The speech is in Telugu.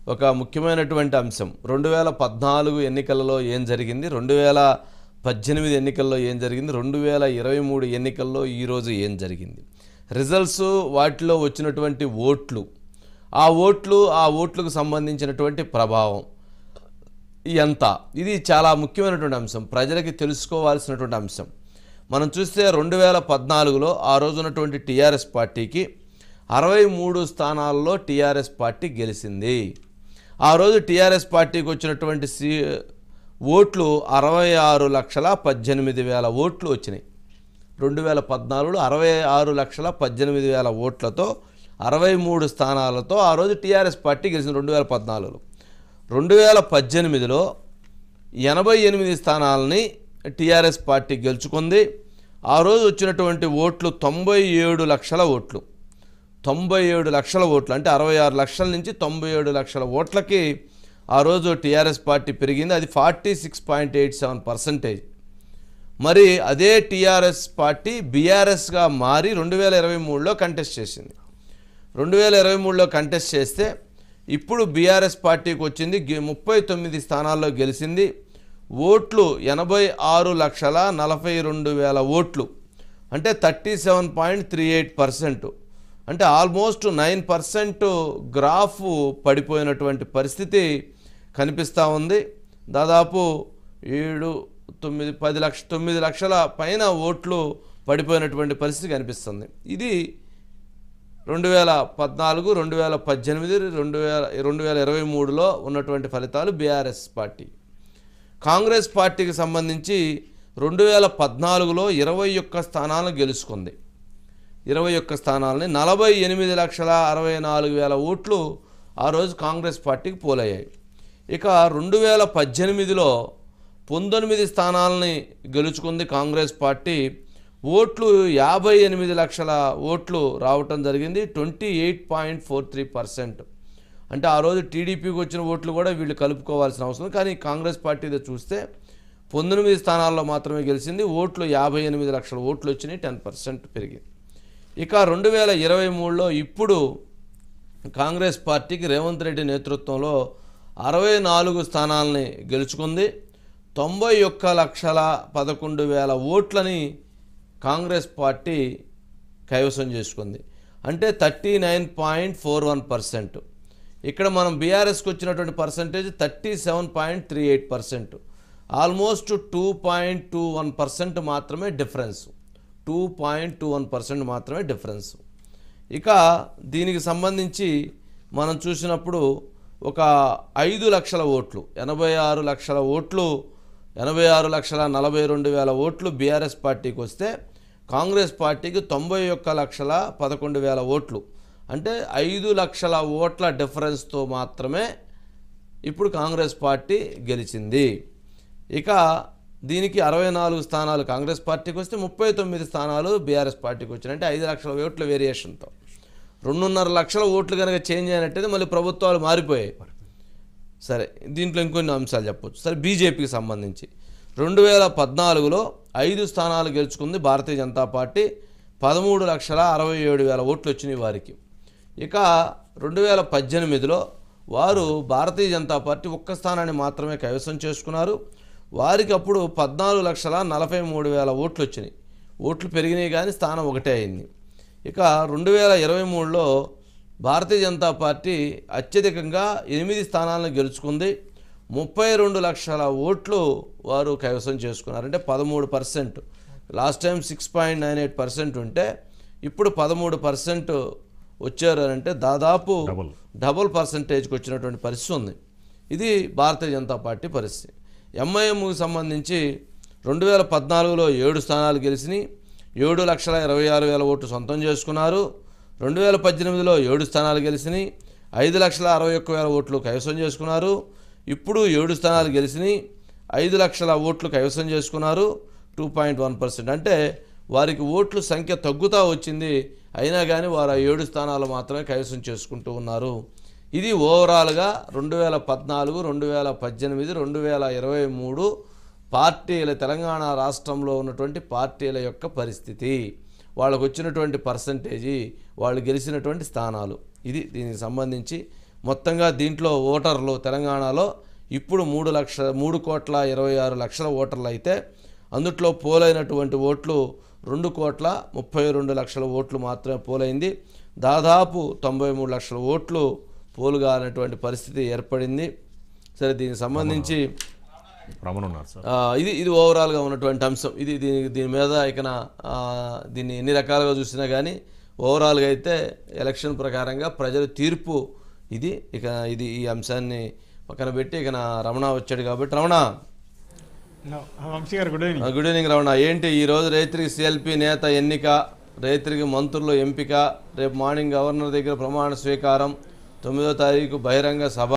ఒక ముఖ్యమైనటువంటి అంశం రెండు వేల పద్నాలుగు ఎన్నికలలో ఏం జరిగింది రెండు వేల పద్దెనిమిది ఎన్నికల్లో ఏం జరిగింది రెండు వేల ఇరవై మూడు ఎన్నికల్లో ఈరోజు ఏం జరిగింది రిజల్ట్స్ వాటిలో వచ్చినటువంటి ఓట్లు ఆ ఓట్లు ఆ ఓట్లకు సంబంధించినటువంటి ప్రభావం ఎంత ఇది చాలా ముఖ్యమైనటువంటి అంశం ప్రజలకి తెలుసుకోవాల్సినటువంటి అంశం మనం చూస్తే రెండు వేల పద్నాలుగులో ఆ రోజు ఉన్నటువంటి టీఆర్ఎస్ పార్టీకి అరవై మూడు స్థానాల్లో టీఆర్ఎస్ పార్టీ గెలిచింది ఆ రోజు టీఆర్ఎస్ పార్టీకి వచ్చినటువంటి సీ ఓట్లు అరవై ఆరు లక్షల పద్దెనిమిది వేల ఓట్లు వచ్చినాయి రెండు వేల పద్నాలుగులో అరవై ఆరు లక్షల పద్దెనిమిది వేల ఓట్లతో అరవై మూడు స్థానాలతో ఆ రోజు టీఆర్ఎస్ పార్టీ గెలిచింది రెండు వేల పద్నాలుగులో రెండు వేల పద్దెనిమిదిలో ఎనభై ఎనిమిది స్థానాలని టీఆర్ఎస్ పార్టీ గెలుచుకుంది ఆ రోజు వచ్చినటువంటి ఓట్లు తొంభై ఏడు లక్షల ఓట్లు తొంభై ఏడు లక్షల ఓట్లు అంటే అరవై ఆరు లక్షల నుంచి తొంభై ఏడు లక్షల ఓట్లకి ఆ రోజు టీఆర్ఎస్ పార్టీ పెరిగింది అది forty six point eight seven percentage మరి అదే టీఆర్ఎస్ పార్టీ బీఆర్ఎస్గా మారి రెండు వేల ఇరవై మూడులో కంటెస్ట్ చేసింది రెండు వేల ఇరవై మూడులో కంటెస్ట్ చేస్తే ఇప్పుడు బీఆర్ఎస్ పార్టీకి వచ్చింది గె- ముప్పై తొమ్మిది స్థానాల్లో గెలిచింది ఓట్లు ఎనభై ఆరు లక్షల నలభై రెండు వేల ఓట్లు అంటే thirty seven point three eight percent అంటే ఆల్మోస్ట్ నైన్ పర్సెంట్ గ్రాఫ్ పడిపోయినటువంటి పరిస్థితి కనిపిస్తూ ఉంది దాదాపు ఏడు తొమ్మిది పది లక్ష తొమ్మిది లక్షల పైన ఓట్లు పడిపోయినటువంటి పరిస్థితి కనిపిస్తుంది ఇది రెండు వేల పద్నాలుగు రెండు వేల పద్దెనిమిది రెండు వేల రెండు వేల ఇరవై మూడులో ఉన్నటువంటి ఫలితాలు బీఆర్ఎస్ పార్టీ కాంగ్రెస్ పార్టీకి సంబంధించి రెండు వేల పద్నాలుగులో ఇరవై ఒక్క స్థానాలను గెలుచుకుంది ఇరవై ఒక్క స్థానాలని నలభై ఎనిమిది లక్షల అరవై నాలుగు వేల ఓట్లు ఆ రోజు కాంగ్రెస్ పార్టీకి పోలయ్యాయి ఇక రెండు వేల పద్దెనిమిదిలో పంతొమ్మిది స్థానాలని గెలుచుకుంది కాంగ్రెస్ పార్టీ ఓట్లు యాభై ఎనిమిది లక్షల ఓట్లు రావటం జరిగింది twenty eight point four three percent అంటే ఆ రోజు టీడీపీకి వచ్చిన ఓట్లు కూడా వీళ్ళు కలుపుకోవాల్సిన అవసరం ఉంది. కానీ కాంగ్రెస్ పార్టీతో చూస్తే పంతొమ్మిది స్థానాల్లో మాత్రమే గెలిచింది ఓట్లు యాభై ఎనిమిది లక్షల ఓట్లు వచ్చినాయి టెన్ పర్సెంట్ పెరిగింది ఇక రెండు వేల ఇరవై మూడులో ఇప్పుడు కాంగ్రెస్ పార్టీకి రేవంత్ రెడ్డి నేతృత్వంలో అరవై నాలుగు స్థానాలని గెలుచుకుంది తొంభై ఒక్క లక్షల పదకొండు వేల ఓట్లని కాంగ్రెస్ పార్టీ కైవసం చేసుకుంది అంటే thirty nine point four one percent ఇక్కడ మనం బీఆర్ఎస్కి వచ్చినటువంటి percentage thirty seven point three eight percent almost two point two one percent మాత్రమే difference two point two one percent మాత్రమే డిఫరెన్స్ ఇక దీనికి సంబంధించి మనం చూసినప్పుడు ఒక ఐదు లక్షల ఓట్లు ఎనభై ఆరు లక్షల ఓట్లు ఎనభై ఆరు లక్షల నలభై రెండు వేల ఓట్లు బీఆర్ఎస్ పార్టీకి వస్తే కాంగ్రెస్ పార్టీకి తొంభై ఒక్క లక్షల పదకొండు వేల ఓట్లు అంటే ఐదు లక్షల ఓట్ల డిఫరెన్స్తో మాత్రమే ఇప్పుడు కాంగ్రెస్ పార్టీ గెలిచింది ఇక దీనికి అరవై నాలుగు స్థానాలు కాంగ్రెస్ పార్టీకి వస్తే ముప్పై తొమ్మిది స్థానాలు బీఆర్ఎస్ పార్టీకి వచ్చినాయి అంటే ఐదు లక్షల ఓట్ల వేరియేషన్తో రెండున్నర లక్షల ఓట్లు కనుక చేంజ్ అయినట్టయితే మళ్ళీ ప్రభుత్వాలు మారిపోయాయి సరే దీంట్లో ఇంకొన్ని అంశాలు చెప్పొచ్చు సరే బీజేపీకి సంబంధించి రెండు వేల పద్నాలుగులో ఐదు స్థానాలు గెలుచుకుంది భారతీయ జనతా పార్టీ పదమూడు లక్షల అరవై ఏడు వేల ఓట్లు వచ్చినాయి వారికి ఇక రెండు వేల పద్దెనిమిదిలో వారు భారతీయ జనతా పార్టీ ఒక్క స్థానాన్ని మాత్రమే కైవసం చేసుకున్నారు వారికి అప్పుడు పద్నాలుగు లక్షల నలభై మూడు వేల ఓట్లు వచ్చినాయి ఓట్లు పెరిగినాయి కానీ స్థానం ఒకటే అయింది ఇక రెండు వేల ఇరవై మూడులో భారతీయ జనతా పార్టీ అత్యధికంగా ఎనిమిది స్థానాలను గెలుచుకుంది ముప్పై రెండు లక్షల ఓట్లు వారు కైవసం చేసుకున్నారు అంటే పదమూడు percent last time six point nine eight percent ఉంటే ఇప్పుడు పదమూడు పర్సెంట్ వచ్చారు అని అంటే దాదాపు Double. డబుల్ పర్సంటేజ్కి వచ్చినటువంటి పరిస్థితి ఉంది ఇది భారతీయ జనతా పార్టీ పరిస్థితి ఎంఐఎంకి సంబంధించి రెండు వేల పద్నాలుగులో ఏడు స్థానాలు గెలిచినాయి ఏడు లక్షల ఇరవై ఆరు వేల ఓట్లు సొంతం చేసుకున్నారు రెండు వేల పద్దెనిమిదిలో ఏడు స్థానాలు గెలిచినాయి ఐదు లక్షల అరవై ఒక్క వేల ఓట్లు కైవసం చేసుకున్నారు ఇప్పుడు ఏడు స్థానాలు గెలిచినాయి ఐదు లక్షల ఓట్లు కైవసం చేసుకున్నారు టూ పాయింట్ వన్ పర్సెంట్ అంటే వారికి ఓట్లు సంఖ్య తగ్గుతూ వచ్చింది అయినా కానీ వారు ఆ ఏడు స్థానాలు మాత్రమే కైవసం చేసుకుంటూ ఉన్నారు ఇది ఓవరాల్గా రెండు వేల పద్నాలుగు రెండు వేల పద్దెనిమిది రెండు వేల ఇరవై మూడు పార్టీల తెలంగాణ రాష్ట్రంలో ఉన్నటువంటి పార్టీల యొక్క పరిస్థితి వాళ్ళకు వచ్చినటువంటి పర్సంటేజీ వాళ్ళు గెలిచినటువంటి స్థానాలు ఇది దీనికి సంబంధించి మొత్తంగా దీంట్లో ఓటర్లు తెలంగాణలో ఇప్పుడు మూడు లక్ష మూడు కోట్ల ఇరవై ఆరు లక్షల ఓటర్లు అయితే అందుట్లో పోలైనటువంటి ఓట్లు రెండు కోట్ల ముప్పై రెండు లక్షల ఓట్లు మాత్రమే పోలైంది దాదాపు తొంభై మూడు లక్షల ఓట్లు పోలుగా అనేటువంటి పరిస్థితి ఏర్పడింది సరే దీనికి సంబంధించి రమణ ఉన్నారు సార్ ఆ, ఇది ఇది ఓవరాల్గా ఉన్నటువంటి అంశం ఇది దీని దీని మీద ఇక దీన్ని ఎన్ని రకాలుగా చూసినా కానీ ఓవరాల్గా అయితే ఎలక్షన్ ప్రకారంగా ప్రజల తీర్పు ఇది ఇక ఇది ఈ అంశాన్ని పక్కన పెట్టి ఇక నా రమణ వచ్చాడు కాబట్టి Ramana No, Vamsi garu good evening ఆ, గుడ్ ఈవినింగ్ రమణ ఏంటి ఈరోజు రైతురికి సిఎల్పి నేత ఎన్నిక రైతురికి మంత్రులు ఎంపిక రేపు మార్నింగ్ గవర్నర్ దగ్గర ప్రమాణ స్వీకారం తొమ్మిదో తారీఖు బహిరంగ సభ